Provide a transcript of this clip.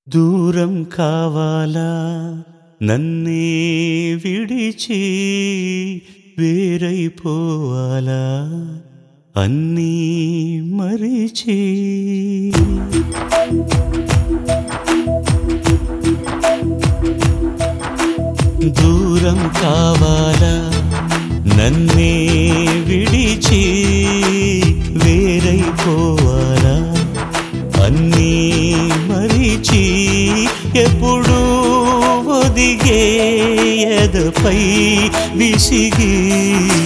దూరం కావాలా నన్నే విడిచి వేరైపోవాలా అన్నీ మరిచి దూరం కావాలా నన్నే విడిచి వేరైపోవాలా అన్నీ మరిచి ఎప్పుడు ఒదిగే ఎదపై విసిగి